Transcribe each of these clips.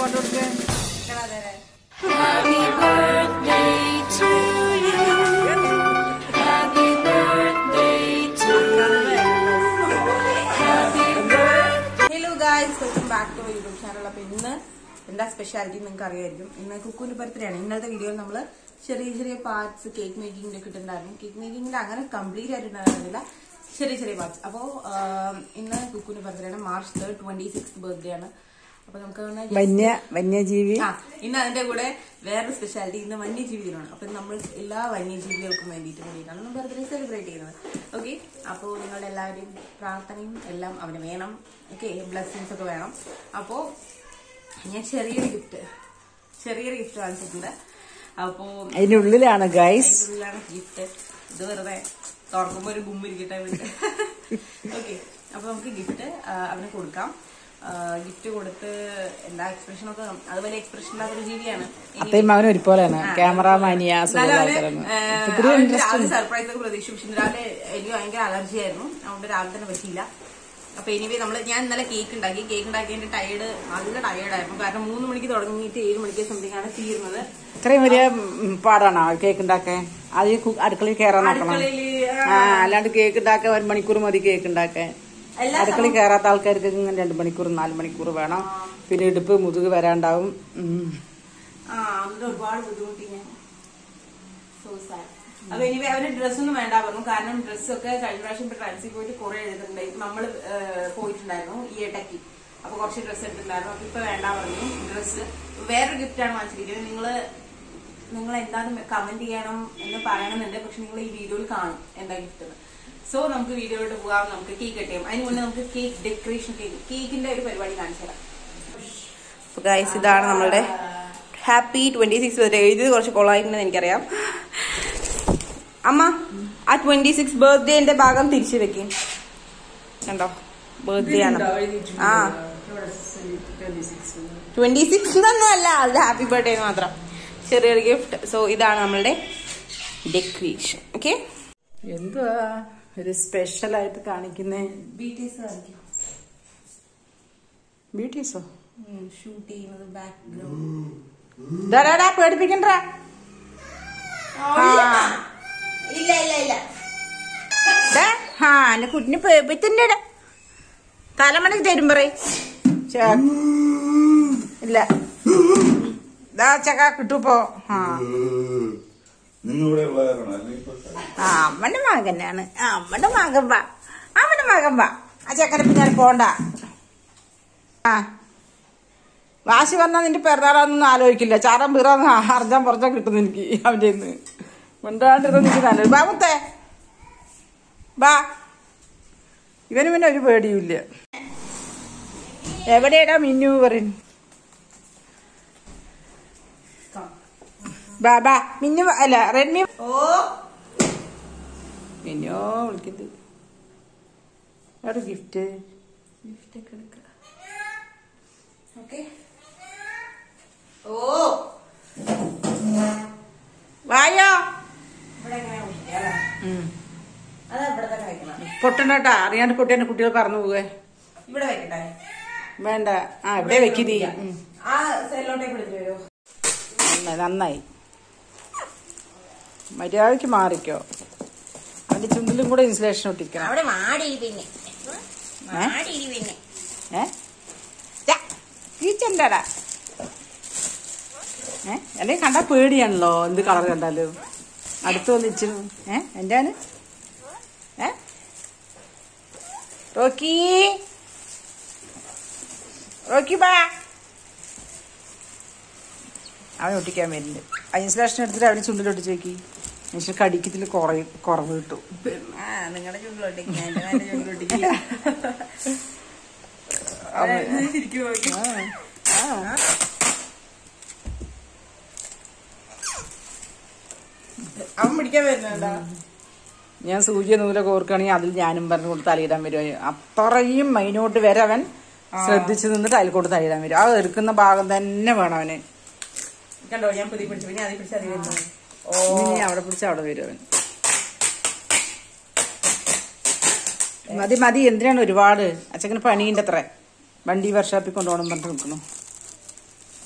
പാട്ട് കൊടുക്കേ Happy birthday to you. Happy birthday to you. Happy birthday. Hello guys welcome back to YouTube channel അപ്പൊ ഇന്ന് എന്താ speciality നിങ്ങൾക്ക് അറിയായിരിക്കും ഇന്ന് കുക്കുവിന്റെ ബർത്ത്ഡേ ആണ് ഇന്നത്തെ വീഡിയോയിൽ നമ്മൾ ചെറിയ ചെറിയ പാർട്സ് കേക്ക് മേക്കിംഗിന്റെ കിട്ടുന്നുണ്ടായിരുന്നു കേക്ക് മേക്കിംഗിന്റെ അങ്ങനെ കംപ്ലീറ്റ് ആയിട്ടുണ്ടായിരുന്നില്ല ചെറിയ ചെറിയ പാർട്സ് അപ്പോ ഇന്ന് കുക്കുവിന്റെ ബർത്ത്ഡേ ആണ് March third twenty six birthday ആണ് അപ്പൊ നമുക്ക് ഒന്ന് just- വന്യ വന്യജീവി ആ ഇന്ന് അതിന്റെ കൂടെ വേറൊരു സ്പെഷ്യാലിറ്റി ഇന്ന് വന്യജീവി ദിനമാണ് അപ്പൊ നമ്മൾ എല്ലാ വന്യജീവികൾക്കും വേണ്ടിയിട്ട് വേണ്ടിയിട്ടാണ് നമ്മൾ ബർത്ത്ഡേ സെലിബ്രേറ്റ് ചെയ്യുന്നത് ഓക്കെ അപ്പോൾ നിങ്ങളുടെ എല്ലാവരുടെയും പ്രാർത്ഥനയും എല്ലാം അവന് വേണം ഓക്കെ ബ്ലെസ്സിങ്സ് ഒക്കെ വേണം അപ്പോ ഞാൻ ചെറിയൊരു ഗിഫ്റ്റ് ചെറിയൊരു ഗിഫ്റ്റ് വാങ്ങിച്ചിട്ടുണ്ട് അപ്പോ അതിന്റെ ഉള്ളിലാണ് ഗൈസ് ഇതിനുള്ളിലാണ് ഗിഫ്റ്റ് ഇത് വെറുതെ തുറക്കുമ്പോ ഒരു ഗുമ്മിരിക്കട്ടെ ഓക്കെ അപ്പൊ നമുക്ക് ഗിഫ്റ്റ് അവന് കൊടുക്കാം ഗിഫ്റ്റ് കൊടുത്ത് എന്താ എക്സ്പ്രഷൻ ഒക്കെ അതുപോലെ എക്സ്പ്രഷൻ ഇല്ലാത്തൊരു ജീവിയാണ് ഇനി- അത്തയും മകനും ഒരുപോലെയാണ് ക്യാമറാമാനിയ എന്നാലും അവന്, ഏഹ്, അവന് രാവിലെ സർപ്രൈസ് ഒക്കെ പ്രതീക്ഷിച്ചു പക്ഷെ ഇന്ന് രാവിലെ എനിക്ക് ഭയങ്കര അലർജി ആയിരുന്നു അതുകൊണ്ട് രാവിലെ തന്നെ പറ്റിയില്ല അപ്പൊ എനിവേ നമ്മള് ഞാൻ ഇന്നലെ കേക്ക് ഉണ്ടാക്കി കേക്ക് ഉണ്ടാക്കിയതിന്റെ ടയർഡ് നല്ല ടയർഡായിരുന്നു കാരണം മൂന്ന് മണിക്ക് തുടങ്ങിയിട്ട് ഏഴ് മണിക്ക് സംതിങ് ആണ് തീർന്നത് ഇത്രയും വലിയ ഉം, പാടാണോ കേക്ക് ഉണ്ടാക്കാൻ അത് അടുക്കളയിൽ കയറാൻ നോക്കണം അടുക്കളയില് ആ അല്ലാണ്ട് കേക്ക് ഉണ്ടാക്കാൻ ഒരു മണിക്കൂർ മതി കേക്ക് ഉണ്ടാക്കാൻ എല്ലാ അടുക്കളയിൽ കയറാത്ത ആൾക്കാർക്ക് ഇങ്ങനെ രണ്ട് മണിക്കൂർ നാല് മണിക്കൂർ വേണം പിന്നെ ഇടുപ്പ് മുതുക് വരാണ്ടാവും ഉം. ആ അതിന് ഒരുപാട് ബുദ്ധിമുട്ടി ഞാൻ സോ സാഡ് അപ്പൊ ഇനി അവന് ഡ്രസ്സൊന്നും വേണ്ട പറഞ്ഞു കാരണം ഡ്രസ്സൊക്കെ കഴിഞ്ഞ പ്രാവശ്യം ഇപ്പൊ ട്രാൻസിൽ പോയിട്ട് കുറെ എഴുതുന്നുണ്ടായി നമ്മൾ പോയിട്ടുണ്ടായിരുന്നു ഈ ഇടയ്ക്ക് അപ്പൊ കുറച്ച് ഡ്രസ്സ് എടുത്തിട്ടുണ്ടായിരുന്നു അപ്പൊ ഇപ്പൊ വേണ്ട പറഞ്ഞു ഡ്രസ്സ് വേറൊരു ഗിഫ്റ്റ് ആണ് വാങ്ങിച്ചിരിക്കുന്നത് നിങ്ങള് നിങ്ങൾ എന്താണ് കമന്റ് ചെയ്യണം എന്ന് പറയണമെന്നുണ്ട് പക്ഷെ നിങ്ങൾ ഈ വീഡിയോയിൽ കാണും എന്താ ഗിഫ്റ്റ് എന്ന് സോ നമുക്ക് വീഡിയോയിലോട്ട് പോകാം നമുക്ക് കേക്ക് കട്ട് ചെയ്യാം അതിന് മുന്നേ നമുക്ക് കേക്ക് ഡെക്കറേഷൻ കേക്ക് കേക്കിന്റെ ഒരു പരിപാടി കാണിച്ചു തരാം ഗൈസ് ഇതാണ് നമ്മളുടെ ഹാപ്പി ട്വന്റി സിക്സ് ബർത്ത്ഡേ എഴുതിയത് കുറച്ച് കൊള്ളായിട്ടുണ്ടെന്ന് എനിക്കറിയാം അമ്മ ആ ട്വന്റി സിക്സ് ബർത്ത്ഡേന്റെ ഭാഗം തിരിച്ചു വെക്കും കണ്ടോ ബർത്ത്ഡേ ആണ് ആ ട്വന്റി സിക്സ് ഒന്നും അല്ല അത് ഹാപ്പി ബർത്ത്ഡേ മാത്രം ചെറിയൊരു ഗിഫ്റ്റ് സോ ഇതാണ് നമ്മളുടെ ഡെക്കറേഷൻ ഓക്കെ എന്തുവാ ഒരു സ്പെഷ്യൽ ആയിട്ട് കാണിക്കുന്നേ ബി ടി എസ് കാണിക്കും ബ്യൂട്ടീസോ ഷൂട്ട് ചെയ്യുന്നത് ബാക്ക്ഗ്രൗണ്ട് ഇതാടാ പേടിപ്പിക്കണ്ട ഇല്ല ഇല്ല ഇല്ല ആ എന്റെ കുട്ടിന് പേപ്പിത്തിന്റെ തലമണിക്ക് തരും പറ ഇല്ല ദാ ചക്ക കിട്ടൂപ്പോ ആ നിങ്ങളിവിടെ ഉള്ളവരാണോ അല്ലെങ്കിൽ ഇപ്പൊ ആ അമ്മന്റെ മകനാണ് ആ അമ്മന്റെ മകൻ വാ അമ്മന്റെ മകൻ വാ ആ ചക്കനെ പിന്നാലെ പോണ്ട ആ വാശി വന്നാൽ നിന്റെ പിറന്നാളൊന്നും ആലോചിക്കില്ല ചാറം പിറന്ന് അറിഞ്ഞാൻ പുറത്താ കിട്ടുന്നു എനിക്ക് അവന്റെ നിന്ന് മിണ്ടാണ്ടിരുന്ന എനിക്ക് നല്ലത് ബാ മുത്തേ ബാ ഇവന് പിന്നെ ഒരു പേടിയുമില്ല എവിടെയാടാ മിന്നു പറയും ബാ ബാ മിന്നു വാ- അല്ല റെഡ്മി ഓ മിന്നോ വിളിക്കുന്നത് എവിടെ ഗിഫ്റ്റ് ഗിഫ്റ്റ് ഒക്കെ എടുക്കുക ഓക്കെ ഓ വായോ ഇവിടെ എങ്ങനെ വിളിക്കുക അല്ലേ അത് ഇവിടെ തന്നെ വെക്കണം പൊട്ടണ്ടട്ടാ അറിയാണ്ട് പൊട്ടിയാണ് കുട്ടികൾ പറന്നു പോവേ ഇവിടെ വെക്കട്ടെ വേണ്ട ആ ഇവിടെ വെക്കിതി ആ സെല്ലോട്ടേക്ക് എടുത്തു വരുമോ നന്നായി നന്നായി മര്യാദക്ക് മാറിക്കോ അവന്റെ ചുണ്ടിലും കൂടെ ഇൻസുലേഷൻ ഒട്ടിക്കണം അവിടെ മാടി പിന്നെ ഏ? മാടി പിന്നെ ഏ ടീച്ചണ്ടാടാ ഏ എന്നെ കണ്ടാ പേടിയാണല്ലോ എന്ത് കളർ കണ്ടാലും അടുത്ത് വന്നിച്ചു ഏ എന്താണ് ഏ റോക്കി റോക്കി ബാ അവൻ ഒട്ടിക്കാൻ വരുന്നുണ്ട് ആ ഇൻസുലേഷൻ എടുത്തിട്ട് അവന് ചുണ്ടിലൊട്ടിച്ച് നോക്കി മനുഷ്യൻ കടിക്കത്തിൽ കുറയും കുറവ് കിട്ടും ആ നിങ്ങളുടെ ചുണ്ടിലോട്ടേക്ക് ഞാൻ എന്റെ ചുണ്ടിലോട്ടേക്കില്ല ശരിക്കും നോക്കി ആ ആ അവൻ പിടിക്കാൻ വരുന്നുണ്ടോ ഞാൻ സൂചി നൂലൊക്കെ ഓർക്കുകയാണെങ്കിൽ അതിൽ ഞാനും പറഞ്ഞു കൊടുത്ത് തലയിടാൻ വരും അത്രയും മൈനോട്ട് വരെ അവൻ ശ്രദ്ധിച്ചു നിന്നിട്ട് അതിൽ കൊണ്ട് തലയിടാൻ വരും ആ എടുക്കുന്ന ഭാഗം തന്നെ വേണം അവന് കണ്ടോ ഞാൻ പുതിയ പിടിച്ചു പിന്നെ അതിൽ പിടിച്ച് അതിൽ വരുന്നു ഓ ഇനി അവിടെ പിടിച്ച് അവിടെ വരും അവൻ മതി മതി എന്തിനാണ് ഒരുപാട് അച്ഛന് പണിയുണ്ട് അത്ര വണ്ടി വർഷാപ്പിൽ കൊണ്ടുപോകണം പറഞ്ഞിട്ട് നിൽക്കുന്നു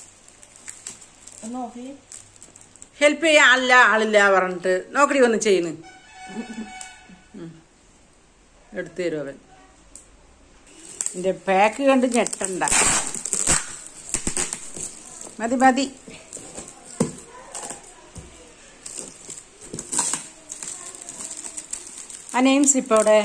ഒന്ന് ഓഫ് ചെയ്യ് ഹെൽപ്പ് ചെയ്യാൻ ആളില്ല ആളില്ല പറഞ്ഞിട്ട് നോക്കടി വന്ന് ചെയ്യുന്നു എടുത്തു തരും അവൻ എന്റെ പാക്ക് കണ്ട് ഞെട്ടണ്ട മതി മതി ആ നെയിം സ്ലിപ്പ് അവിടെ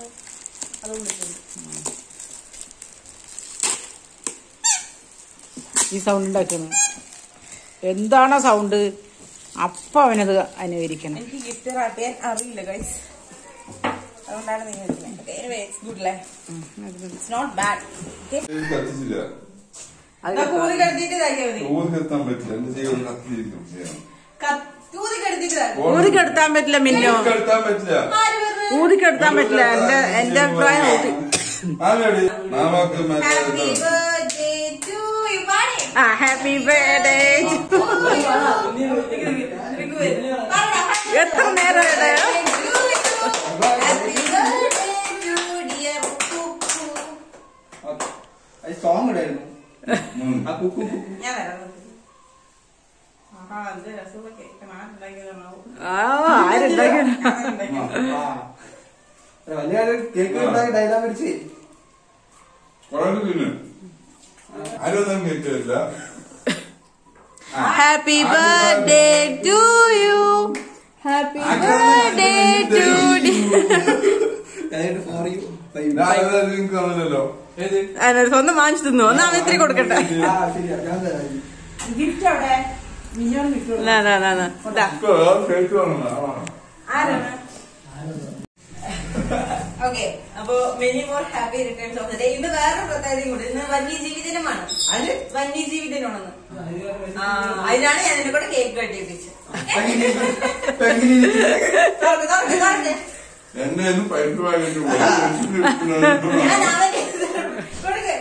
ഈ സൗണ്ട് ഉണ്ടാക്കുന്നത് എന്താണോ സൗണ്ട് അപ്പൊ അവനത് അനുകരിക്കണം എനിക്ക് ഗിഫ്റ്റ് റാപ്പ് ചെയ്യാൻ അറിയില്ല ഗൈസ് അതുകൊണ്ടാണ് നിങ്ങൾ ഇറ്റ്സ് ഗുഡ് അല്ലേ ഇറ്റ്സ് നോട്ട് ബാഡ് കത്തിച്ചില്ല അത് കൂതി കടത്തിയിട്ട് ഇതാക്കിയാൽ മതി ഊതി കത്താൻ പറ്റില്ല എന്റെ ജീവൻ കത്തിയിരിക്കും ചെയ്യാം. കൂതി കടത്തിയിട്ട് ഇതാക്കും ഊതിക്കെടുത്താൻ പറ്റില്ല മിന്നോ ഊതി കെടുത്താൻ പറ്റില്ല ആര് പറഞ്ഞു ഊതിക്കെടുത്താൻ പറ്റില്ല എന്റെ എന്റെ അഭിപ്രായം ഊതി ആമേടി മാമാക്ക് മറ്റേ ഹാപ്പി ബർത്ത്ഡേ ടു യു പാടി ആ ഹാപ്പി ബർത്ത്ഡേ എത്ര നേരം ഇവിടെ? Happy birthday to dear Kukku song ഇടായിരുന്നു ഉം. ആ കുക്കു കുക്കു ഞാൻ വരാം ആഹാ എന്ത് രസമുള്ള കേക്ക് ഞാൻ ഉണ്ടാക്കിയതാണാവോ ആ ആരുണ്ടാക്കി ആ. അല്ല, വലിയ ആള് കേക്ക് ഉണ്ടാക്കി ഡയലോഗ് അടിച്ച് കുറെ തിന്നു ആരൊന്നും കേട്ടില്ല happy birthday to you happy birthday to for you നിങ്ങൾക്ക് കാണുന്നല്ലോ ഏത് അതിനൊരു സ്വന്തം വാങ്ങിച്ചു തിന്നു ഒന്ന് അവൻ ഇത്തിരി കൊടുക്കട്ടെ ആ ശരിയാ ഞാൻ തരാം ഗിഫ്റ്റ് അവിടെ മിഞ്ഞോൺ ഗിഫ്റ്റ് നാ, നാ, നാ, നാ. ഇതാ. ഇപ്പൊ കേട്ട് വേണം ആരാണ് ഓക്കെ അപ്പൊ many more happy returns of the day ഇന്ന് വേറെ പ്രത്യേകതയും കൂടി ഇന്ന് വന്യജീവി ദിനമാണ് അതിന് വന്യജീവി ദിനമാണെന്ന് ആ അതിനാണ് ഞാൻ എന്നെ കൂടെ കേക്ക് കട്ടിപ്പിച്ചത് തുറക്ക്, തുറക്ക്, തുറക്ക്. എന്നെ ഒന്ന് പൈപ്പ് വാങ്ങിട്ട് പോയി ഞാൻ അവന് കൊടുക്ക്.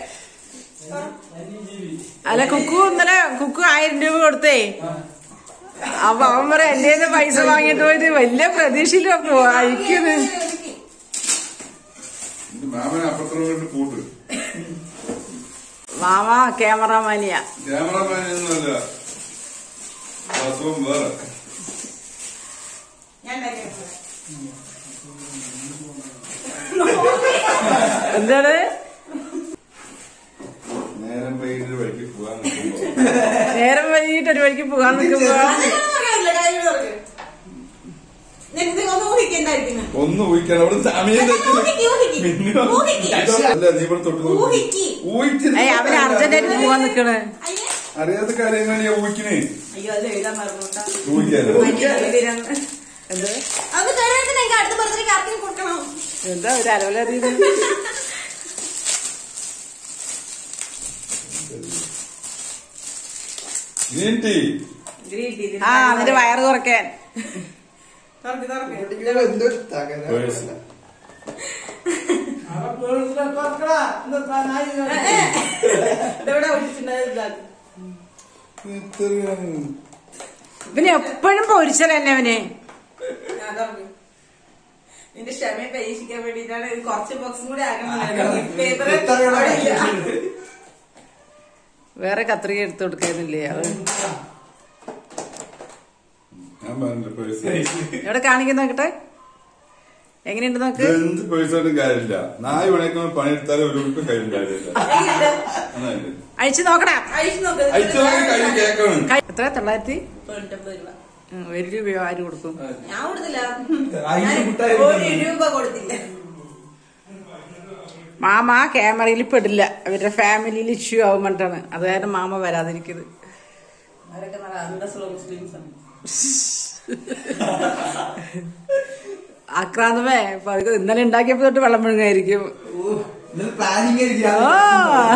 അല്ല കുക്കു ഇന്നലെ കുക്കു ആയിരം രൂപ കൊടുത്തേ അപ്പൊ അവൻ പറ എന്റെ പൈസ വാങ്ങിയിട്ട് പോയിട്ട് വലിയ പ്രതീക്ഷയില്ല അയക്കുന്നത് മാമനെ അപ്പുറത്തോട്ട് കൊണ്ട് കൂട്ട് മാമ ക്യാമറമാനിയ ക്യാമറമാനൊന്നുമല്ല വാസ്തവം വേറെ ഞാൻ ഉണ്ടാക്കിയത്. എന്താണ് നേരം വൈകിട്ട് വഴിക്ക് പോകാൻ നിൽക്കുമ്പോ നേരം വൈകിട്ട് ഒരു വഴിക്ക് പോകാൻ നിൽക്കുമ്പോ അതൊന്നും പറയാനില്ല, കാര്യം തുറക്ക്. നിനക്ക് ഒന്ന് ഊഹിക്കണ്ടായിരിക്കുന്നു ഒന്ന് ഊഹിക്കണം അവിടെ സമയം തെറ്റി ഊഹിക്ക്, ഊഹിക്ക്. മിന്നു. ഊഹിക്ക്. അല്ല നീ ഇവിടെ തൊട്ട് നോക്ക്. ഊഹിക്ക്. ഊഹിച്ചിട്ട് ഏയ് അവന് അർജന്റായിട്ട് പോവാൻ നിക്കണ് അയ്യേ. അറിയാത്ത കാര്യങ്ങൾ നീ ഊഹിക്കണേ അയ്യോ അത് എഴുതാൻ മറന്നുട്ടാ ഊഹിക്കാലോ എന്ത് അത് കഴിയാത്തിന് എനിക്ക് അടുത്ത ബർത്ത്ഡേക്ക് ആർക്കും കൊടുക്കണം എന്താ ഒരു അലവലറിയത് ഗ്രീൻ ടീ ആ അതിന്റെ വയറ് കുറയ്ക്കാൻ തുറക്ക് തുറക്ക് എന്തോ തകരാ ഇതെവിടെ ഒഴിച്ചിട്ടുണ്ടായത് പിന്നെ എപ്പോഴും പൊരിച്ചൽ തന്നെ അവന് ഞാൻ തുറക്ക് നിന്റെ ക്ഷമയെ പരീക്ഷിക്കാൻ വേണ്ടിട്ടാണ് ഇത് കുറച്ച് ബോക്സും കൂടി ആക്കണം പേപ്പർ വേറെ കത്രിക എടുത്തു കൊടുക്കാനില്ലേ അത് ഞാൻ പറഞ്ഞില്ല പൈസ എവിടെ കാണിക്കുന്ന നോക്കട്ടെ എങ്ങനെയുണ്ട് നോക്ക് എന്ത് പൈസ കൊണ്ടും കാര്യമില്ല നാല് മണിക്കുമ്പോൾ പണിയെടുത്താലും ഒരു ഉറുപ്പ് കയ്യിൽ കാര്യമില്ല അതായത് അഴിച്ചു നോക്കടാ അഴിച്ചു നോക്ക് അയച്ചവർക്ക് കയ്യിൽ കേക്കണം കൈ- എത്ര തൊള്ളായിരത്തി തൊണ്ണൂറ്റൊമ്പത് രൂപ ഉം, ഒരു രൂപയോ ആര് കൊടുക്കും ഞാൻ കൊടുത്തില്ല അയ്യോ, ഞാൻ മുട്ടായി ഒരു രൂപ കൊടുത്തില്ല മാമ ക്യാമറയിൽ പെടില്ല അവരുടെ ഫാമിലിയിൽ ഇഷ്യൂ ആവും പറഞ്ഞിട്ടാണ് അത് കാരണം മാമ വരാതിരിക്കുന്നത് അവരൊക്കെ നല്ല അന്തസ്സുള്ള മുസ്ലിംസ് ആണ് ആക്രാന്തമേ ഇപ്പൊ അത് ഇന്നലെ ഉണ്ടാക്കിയപ്പോ തൊട്ട് വെള്ളം മുഴുങ്ങായിരിക്കും പ്ലാനിങ് ആ.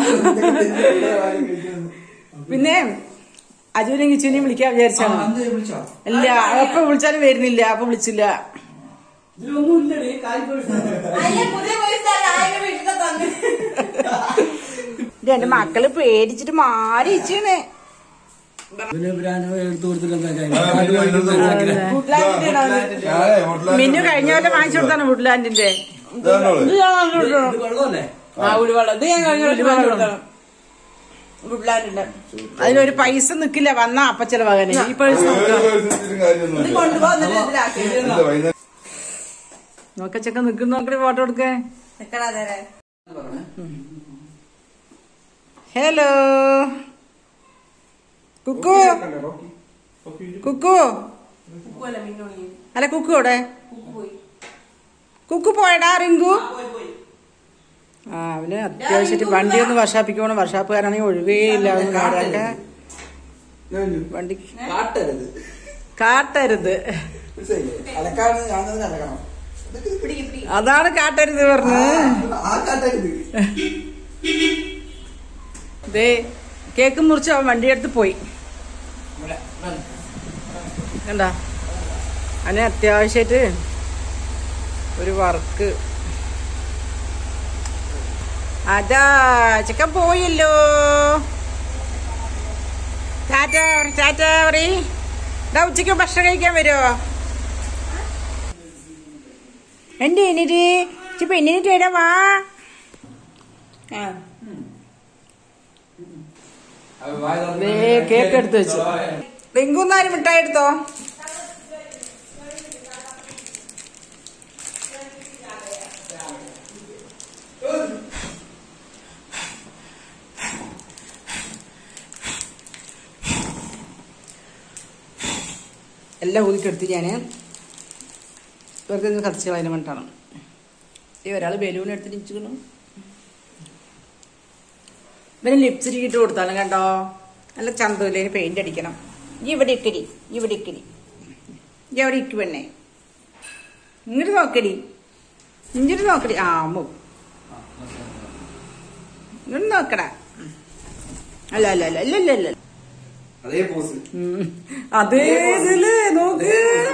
പിന്നെ അജുവിനെയും കിച്ചുവിനെയും വിളിക്കാൻ വിചാരിച്ചാണ് വിളിച്ചോ ഇല്ല എപ്പോ വിളിച്ചാലും വരുന്നില്ല അപ്പൊ വിളിച്ചില്ല ഇതിലൊന്നും ഇല്ലടേ കാര്യം അയ്യ പുതിയ പൈസ ആയിരം വീട്ടിൽ തന്നെ ഇത് എന്റെ മക്കള് പേടിച്ചിട്ട് മാറി ഇച്ചാണ് എടുത്തു മിന്നു കഴിഞ്ഞ പോലെ വാങ്ങിച്ചു കൊടുത്താണ് വുഡ്ലാൻഡിന്റെ കൊള്ളല്ലേ ആ ഉരുവെള്ളം ഇത് ഞാൻ കഴിഞ്ഞ പ്രാവശ്യം വാങ്ങിച്ചു കൊടുത്താണ് വുഡ്ലാൻഡിന്റെ അതിനൊരു പൈസ നിക്കില്ല വന്ന അപ്പ ചെലവാകാന് ഈ പൈസ നോക്കാം ഇത് കാര്യമൊന്നുമില്ല കൊണ്ടുപോ എന്നിട്ട് ഇതിലാക്കി ഇല്ല, വൈകുന്നേരം നോക്ക ചെക്ക നിക്കുന്ന നോക്കി ഫോട്ടോ എടുക്കേ നിക്കടാ നേരെ ഹലോ കുക്കു കുക്കു ഉപ്പുമല്ല മിന്നോണി അല്ല കുക്കു അവിടെ ഉപ്പ് പോയി കുക്കു പോയടാ റിങ്കു പോയി പോയി ആ അവന് അത്യാവശ്യമായിട്ട് വണ്ടി ഒന്ന് വർഷാപ്പിക്കണം വർഷാപ്പുകാരാണെങ്കിൽ ഒഴിവേ ഇല്ല അവന് നേരാക്കാൻ വണ്ടി കാട്ടരുത് കാട്ടരുത് മനസ്സിലായില്ലേ? അലക്കാണ് ഞാൻ തന്നെ അലക്കണം പിടി പിടി അതാണ് കാട്ടരുത് പറഞ്ഞ് ആ കാട്ടരുത് ദേ കേക്ക് മുറിച്ച് അവൻ വണ്ടിയെടുത്ത് പോയി കണ്ടാ അവന് അത്യാവശ്യമായിട്ട് ഒരു വർക്ക് അതാ ചിക്കൻ പോയല്ലോ ടാറ്റ പറ, ടാറ്റ പറ ഡാ ഉച്ചയ്ക്ക് ഭക്ഷണം കഴിക്കാൻ വരുമോ എന്റെ എന്നിട്ട് ഇപ്പൊ എന്നിട്ട് എടാ വാ ആ ദേ കേക്ക് എടുത്ത് വെച്ചു റിങ്കുന്നാരും മിഠായി എടുത്തോ എല്ലാം ഊതിക്കെടുത്ത് ഞാൻ വെറുതെ ഒന്ന് കത്തിച്ച് കളയാൻ വേണ്ടിയിട്ടാണ് ഈ ഒരാൾ ബലൂൺ എടുത്തിട്ട് ഇരിക്കുന്നു ഇവന് ലിപ്സ്റ്റിക് ഇട്ട് കൊടുത്താണ് കണ്ടോ നല്ല ചന്തമില്ല ഇനി പെയിന്റ് അടിക്കണം ഈ ഇവിടെ ഇക്കടി ഈ ഇവിടെ ഇക്കടി ഈ അവിടെ ഇക്ക് പെണ്ണേ ഇങ്ങോട്ട് നോക്കടി ഇങ്ങോട്ട് നോക്കടി ആ അമ്മു ഇങ്ങോട്ട് നോക്കടാ അല്ല അല്ല അല്ല അല്ല അല്ല അല്ല അതേ പോസ് ഉം. അതേ ഇതില് നോക്ക്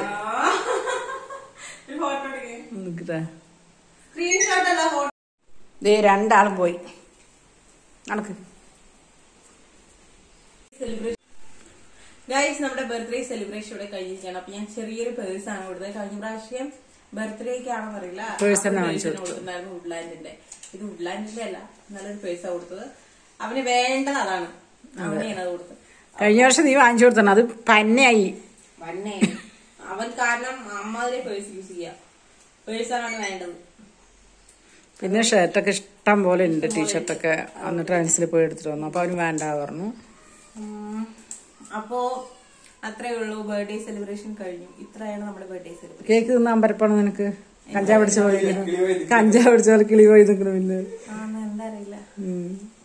ഒരു ഫോട്ടോ എടുക്കേ നോക്കട്ടെ സ്ക്രീൻഷോട്ട് അല്ല ഫോട്ടോ ദേ രണ്ടാളും പോയി നടക്ക് സെലിബ്രേഷൻ ഗൈസ് നമ്മുടെ ബർത്ത്ഡേ സെലിബ്രേഷൻ ഇവിടെ കഴിഞ്ഞിരിക്കുകയാണ് അപ്പൊ ഞാൻ ചെറിയൊരു പേഴ്സ് ആണ് കൊടുത്തത് കഴിഞ്ഞ പ്രാവശ്യം ബർത്ത്ഡേക്ക് ആണെന്ന് അറിയില്ല Purse തന്നെ ആ വാങ്ങിച്ചു purse കൊടുത്തിട്ടുണ്ടായിരുന്നു വുഡ്ലാൻഡിന്റെ ഇത് വുഡ്ലാൻഡിന്റെ അല്ല നല്ലൊരു പേഴ്സാണ് കൊടുത്തത് അവന് വേണ്ടത് അതാണ് അവനെയാണ് അത് കൊടുത്തത് കഴിഞ്ഞ വർഷം നീ വാങ്ങിച്ചു കൊടുത്തണം അത് പന്നയായി വന്നേ അവൻ കാരണം അമ്മാതിരെ പേഴ്സ് യൂസ് ചെയ്യാം പേഴ്സാണ് അവന് വേണ്ടത് പിന്നെ ഷർട്ടൊക്കെ ഇഷ്ടം പോലെ ഉണ്ട് ടീഷർട്ടൊക്കെ അന്ന് ട്രാൻസിൽ പോയി എടുത്തിട്ട് വന്നു അപ്പൊ അവന് വേണ്ട പറഞ്ഞു ഉം. അപ്പോ അത്രേ ഉള്ളൂ ബർത്ത്ഡേ സെലിബ്രേഷൻ കഴിഞ്ഞു ഇത്രയാണ് നമ്മുടെ ബർത്ത്ഡേ സെലിബ്രേഷൻ കേക്ക് തിന്നാൻ പരപ്പാണ് നിനക്ക് കഞ്ചാവ് പിടിച്ച പോലെ ഇരിക്കുന്നു. കഞ്ചാവ് പിടിച്ച പോലെ കിളി പോയി നിൽക്കണം പിന്നെ ആന്ന് എന്താ അറിയില്ല ഉം.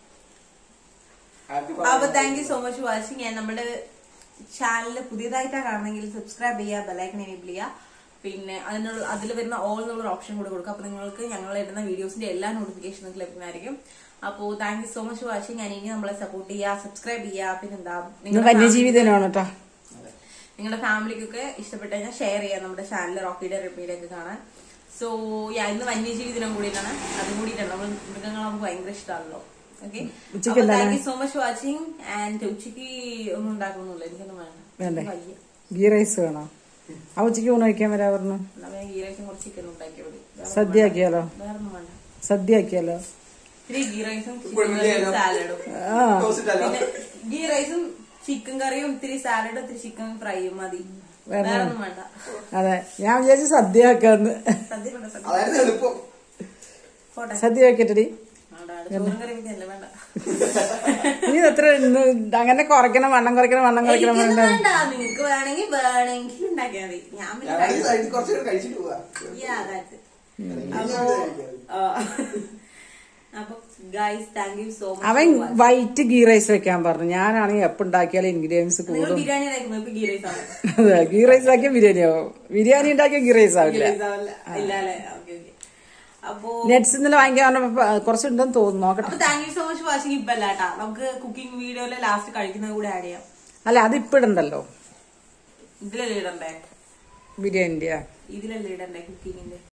അപ്പൊ thank you so much watching ഞാൻ നമ്മുടെ ചാനൽ പുതിയതായിട്ടാണ് കാണുന്നെങ്കിൽ സബ്സ്ക്രൈബ് ചെയ്യുക ബെലൈക്കൻ എനേബിൾ ചെയ്യുക പിന്നെ അതിനുള്ള അതിൽ വരുന്ന ഓൾ എന്നുള്ള ഓപ്ഷൻ കൂടെ കൊടുക്കുക അപ്പൊ നിങ്ങൾക്ക് ഞങ്ങൾ ഇടുന്ന വീഡിയോസിന്റെ എല്ലാ നോട്ടിഫിക്കേഷനും ലഭ്യമായിരിക്കും അപ്പോൾ thank you so much watching ഞാൻ ഇനി നമ്മളെ സപ്പോർട്ട് ചെയ്യുക സബ്സ്ക്രൈബ് ചെയ്യുക പിന്നെന്താ ഇന്ന് വന്യജീവിതനാണ് കേട്ടോ നിങ്ങളുടെ ഫാമിലിക്കൊക്കെ ഇഷ്ടപ്പെട്ടു കഴിഞ്ഞാൽ ഷെയർ ചെയ്യാം നമ്മുടെ ചാനൽ റോക്കിയുടെ റിപ്പീഡ് ഒക്കെ കാണാൻ സോ ഇന്ന് വന്യജീവി ദിനം കൂടിയിട്ടാണ് അതും കൂടിയിട്ടാണ് നമ്മൾ മൃഗങ്ങൾ നമുക്ക് ഭയങ്കര ഇഷ്ടമാണല്ലോ ഓക്കെ ഉച്ചയ്ക്ക് എന്താണ്? Thank you so much watching and ഉച്ചയ്ക്ക് ഒന്നും ഉണ്ടാക്കണമെന്നില്ല എനിക്കൊന്നും വേണ്ട വേണ്ടേ? എനിക്ക് വയ്യ ഗീ റൈസ് വേണോ ആ ഉച്ചയ്ക്ക് ഊണ് കഴിക്കാൻ വരാ പറഞ്ഞു എന്നാ ഞാൻ ഗീ റൈസും കുറച്ച് ചിക്കൻ ഉണ്ടാക്കിയാൽ മതി വേറെ സദ്യ ആക്കിയാലോ വേറെ ഒന്നും വേണ്ട സദ്യ ആക്കിയാലോ ഇത്തിരി ഗീ റൈസും ഇപ്പോൾ ചിക്കൻ ചെയ്യാലോ? കറിയും സാലഡും ആ ടോസിട്ടല്ലോ പിന്നെ ഗീ റൈസും ചിക്കൻ കറിയും ഇത്തിരി സാലഡും ഇത്തിരി ചിക്കൻ ഫ്രൈയും മതി വേറെ വേറെ ഒന്നും വേണ്ട അതെ ഞാൻ വിചാരിച്ചു സദ്യ ആക്കാന്ന് സദ്യ വേണ്ട സദ്യ അതായിരുന്നു എളുപ്പം പോട്ടെ സദ്യ ആക്കിയിട്ടടി വേണ്ട, ചോറും കറിയും വെക്കല്ലേ വേണ്ട നീ എത്ര ഇന്ന് അങ്ങനെ കുറയ്ക്കണം വണ്ണം കുറയ്ക്കണം വണ്ണം കുറയ്ക്കണം എനിക്കൊന്നും വേണ്ട വേണ്ട നിങ്ങൾക്ക് വേണമെങ്കിൽ വേണമെങ്കിൽ ഉണ്ടാക്കിയാൽ മതി ഞാൻ പിന്നെ ഞാൻ കഴിക്കും. സൈഡിൽ കുറച്ചുകൂടെ കഴിച്ചിട്ട് പോവാ Yeah, that's it. ഇനി അപ്പോ ഞാൻ കഴിക്കാം. അപ്പൊ ഗൈസ് താങ്ക് യു സോ അവൻ മച്ച് വൈറ്റ് ഗീ റൈസ് വെക്കാൻ പറഞ്ഞു ഞാനാണെങ്കിൽ എപ്പോ ഉണ്ടാക്കിയാലും ഇൻഗ്രീഡിയൻസ് നിങ്ങൾ കൂടും ബിരിയാണി ഉണ്ടാക്കുമ്പോൾ ഇപ്പൊ ഗീ റൈസ് ആണ് അതെ ഗീ റൈസ് ആക്കിയ ബിരിയാണി ആവും ബിരിയാണി ഉണ്ടാക്കിയ ഗീ റൈസ് ആവില്ല ഇല്ല അല്ലേ ഓക്കെ ഓക്കെ അപ്പോ നെറ്റ്സ് ഇന്നലെ വാങ്ങിക്കാൻ പറഞ്ഞപ്പോ കുറച്ചുണ്ടെന്ന് തോന്നുന്നു നോക്കട്ടെ അപ്പൊ thank you so much watching ഇപ്പൊ അല്ല കേട്ടാ നമുക്ക് കുക്കിംഗ് വീഡിയോയില് ലാസ്റ്റ് കഴിക്കുന്നത് കൂടെ ആഡ് ചെയ്യാം അല്ല അത് ഇപ്പിടണ്ടല്ലോ ഇതിലല്ലേ ഇടണ്ടേ ബിരിയാണിന്റെ ഇതിലല്ലേ ഇടണ്ടേ കുക്കിങ്ങിന്റെ